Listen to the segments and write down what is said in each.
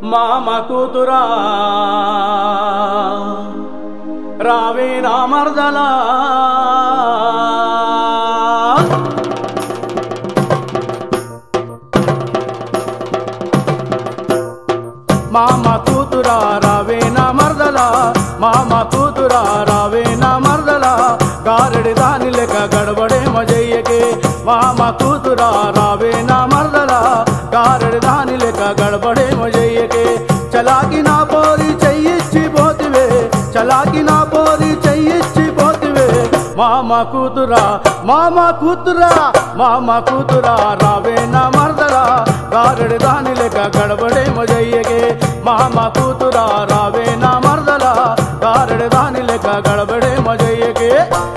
మామ కూతురా రావే నా మరదలా మామ కూతురా రావే నా మరదలా మామ కూతురా రావే నా మరదలా గారడి దాని లెక్క గడబడే మజయ్యకే మామ కూతురా రావే నా మరదలా గారడి దాని లెక్క గడబడే మజయ్యకే చలాకి నా పోరి చెయ్యిచ్చి పోతివే చలాకి నా పోరి చెయ్యిచ్చి పోతివే మామ కూతురా మామ కూతురా మామ కూతురా రావే నా మరదలా గారడి దాని లెక్క గడబడే మజయ్యకే మామ కూతురా రావే నా మరదలా గారడి దాని లెక్క గడబడే మజయ్యకే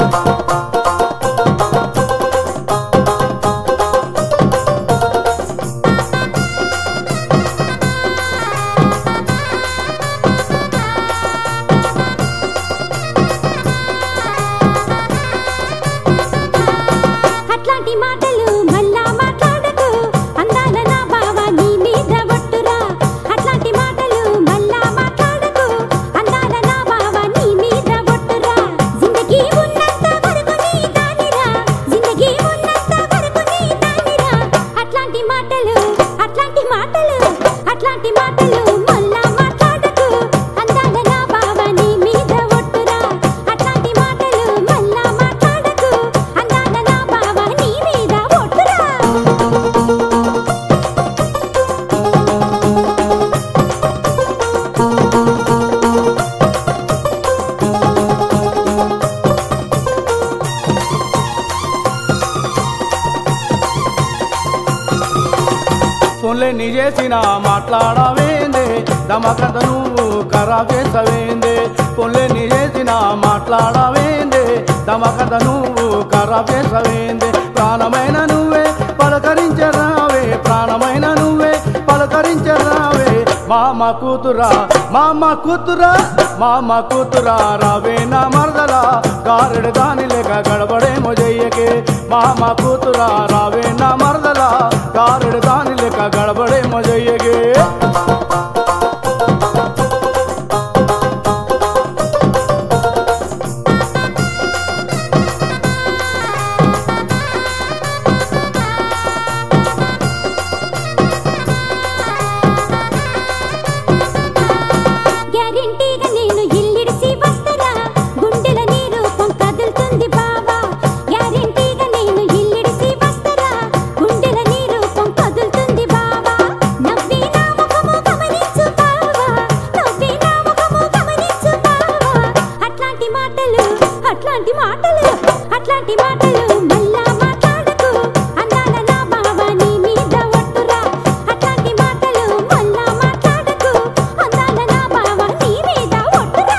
అట్లాంటి మాటలు మళ్ళా మాట్లాడకు అందాల నా బావ నీ మీద ఒట్టురా అట్లాంటి మాటలు మళ్ళా మాట్లాడకు అందాల నా బావ నీ మీద ఒట్టురా జిందగీ ఉన్నంత వరకు నీ దానిరా జిందగీ ఉన్నంత వరకు నీ దానిరా అట్లాంటి మాటలు అట్లాంటి మాటలు అట్లాంటి మాటలు మళ్ళా మాట్లాడకు అందాల నా బావ నీ మీద ఒట్టురా అట్లాంటి మాటలు మళ్ళా మాట్లాడకు అందాల నా బావ నీ మీద ఒట్టురా ఫోన్లే నీ చేసిన మాట్లాడవేందే దమకంత నువ్వు ఖరాబ్ చేసవేందే ఫోన్లే నీ చేసిన మాట్లాడవేందే దమకంత నువ్వు ఖరాబ్ చేసవేందే ప్రాణమైన నువ్వే పలకరించరావే ప్రాణమైన నువ్వే పలకరించరావే మామ కూతురా మామ కూతురా మామ కూతురా రావే నా మరదలా గారెడు దాని లేక గడబడే మొజయ్యకే మామ కూతురా రావే నా మరదలా గారెడు దాని లేక గడబడే మొజయ్యకే గ్యారెంటీగా నేను ఇల్లిడిసి వస్తరా గుండెల నీ రూపం కదులుతుంది బావా గ్యారెంటీగా నేను ఇల్లిడిసి వస్తరా గుండెల నీ రూపం కదులుతుంది బావా నవ్వి నా ముఖము గమనించు బావా నవ్వి నా ముఖము గమనించు బావా అట్లాంటి మాటలు అట్లాంటి మాటలు అట్లాంటి మాటలు మళ్ళా మాట్లాడకు అందాల నా బావా నీ మీద ఒట్టురా అట్లాంటి మాటలు మళ్ళా మాట్లాడకు అందాల నా బావా నీ మీద ఒట్టురా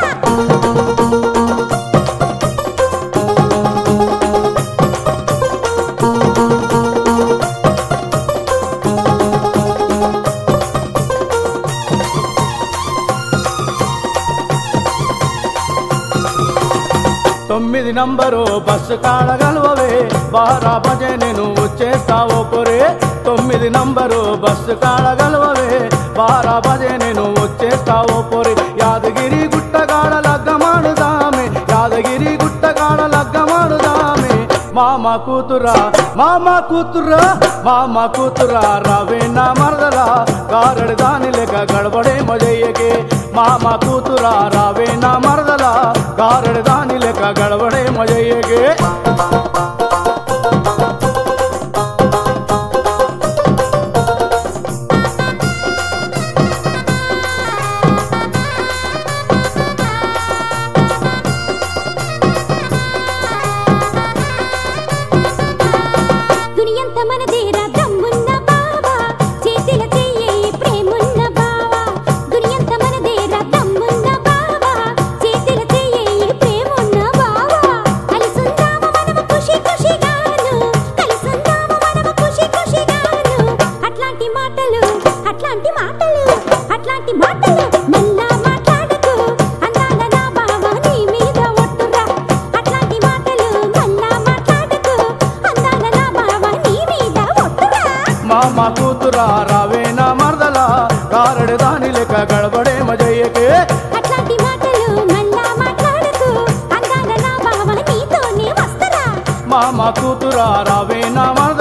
తొమ్మిది నంబరు బస్సు కాడగలవవే బారా బజే నేను వచ్చేస్తావో పొరే తొమ్మిది నంబరు బస్సు కాడగలవవే బారా బజే నేను వచ్చేస్తావో పొరే యాదగిరి గుట్టగాడ లగ్గమాడుదామే యాదగిరి గుట్టగాడ లగ్గమాడుదామే మామ కూతురా మామ కూతురా మామ కూతురా రావే నా మరదలా గారడి దాని లెక్క గడబడే మజయ్యకే మామ కూతురా రావే నా మరదలా గారడి దాని లెక్క గడబడే మజయ్యకే దునియంత మనదేరా దమ్మున్న బావా చేతిల చెయ్యే ప్రేమున్న బావా దునియంత మనదేరా దమ్మున్న బావా చేతిల చెయ్యే ప్రేమున్న బావా కలిసుందామ మనము ఖుషి ఖుషిగాను కలిసుందామ మనము ఖుషి ఖుషిగాను అట్లాంటి మాటలు అట్లాంటి మాటలు అట్లాంటి మాటలు మళ్ళా మాట్లాడకు అందాల నా బావా నీ మీద ఒట్టురా అట్లాంటి మాటలు మళ్ళా మాట్లాడకు అందాల నా బావా నీ మీద ఒట్టురా మామ కూతురా రావే నా మరదలా గారడి దాని లెక్క లెక్క గడబడే మజయ్యకే అట్లాంటి మాటలు మళ్ళా మాట్లాడకు అందాల నా బావ నీతోనే వస్తరా మామ కూతురా రావే నా మరదలా